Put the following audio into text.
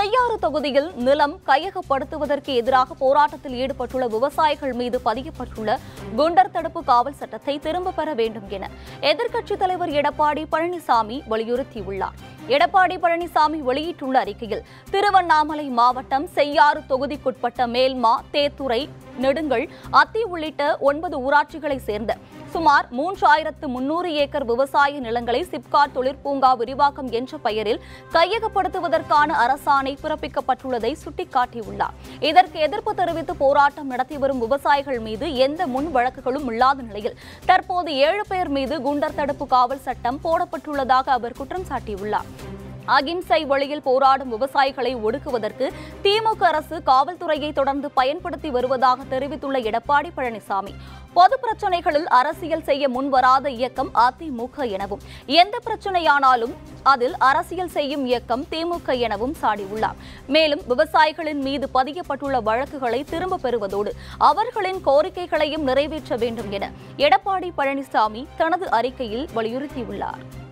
செய்யாறு தொகுதியில் நிலம் கையகப்படுத்துவதற்கு எதிராக போராட்டத்தில் ஈடுபட்டுள்ள விவசாயிகள் மீது பதியப்பட்டுள்ள குண்டர் தடுப்பு காவல் சட்டத்தை திரும்பப் பெற வேண்டும் என எதிர்க்கட்சித் தலைவர் எடப்பாடி பழனிசாமி வலியுறுத்தியுள்ளார் எடப்பாடி பழனிசாமி வெளியிட்டுள்ள அறிக்கையில் திருவண்ணாமலை மாவட்டம் செய்யாறு தொகுதிக்குட்பட்ட மேல்மா தேத்துறை நெடுங்கல் அத்தி உள்ளிட்ட ஒன்பது ஊராட்சிகளைச் சேர்ந்த சுமார் மூன்றாயிரத்து முன்னூறு ஏக்கர் விவசாய நிலங்களை சிப்காட் தொழிற்பூங்கா விரிவாக்கம் என்ற பெயரில் கையகப்படுத்துவதற்கான அரசாணை பிறப்பிக்கப்பட்டுள்ளதை சுட்டிக்காட்டியுள்ளார் இதற்கு எதிர்ப்பு தெரிவித்து போராட்டம் நடத்தி வரும் விவசாயிகள் மீது எந்த முன் வழக்குகளும் இல்லாத நிலையில் தற்போது ஏழு பேர் மீது குண்டர் தடுப்பு காவல் சட்டம் போடப்பட்டுள்ளதாக அவர் குற்றம் சாட்டியுள்ளார் அகிம்சை வழியில் போராடும் விவசாயிகளை ஒடுக்குவதற்கு திமுக அரசு காவல்துறையை தொடர்ந்து பயன்படுத்தி வருவதாக தெரிவித்துள்ள எடப்பாடி பழனிசாமி பொது பிரச்சனைகளில் அரசியல் செய்ய முன்வராத இயக்கம் அதிமுக எனவும் எந்த பிரச்சனையானாலும் அதில் அரசியல் செய்யும் இயக்கம் திமுக எனவும் சாடியுள்ளார் மேலும் விவசாயிகளின் மீது பதியப்பட்டுள்ள வழக்குகளை திரும்பப் பெறுவதோடு அவர்களின் கோரிக்கைகளையும் நிறைவேற்ற வேண்டும் என எடப்பாடி பழனிசாமி தனது அறிக்கையில் வலியுறுத்தியுள்ளார்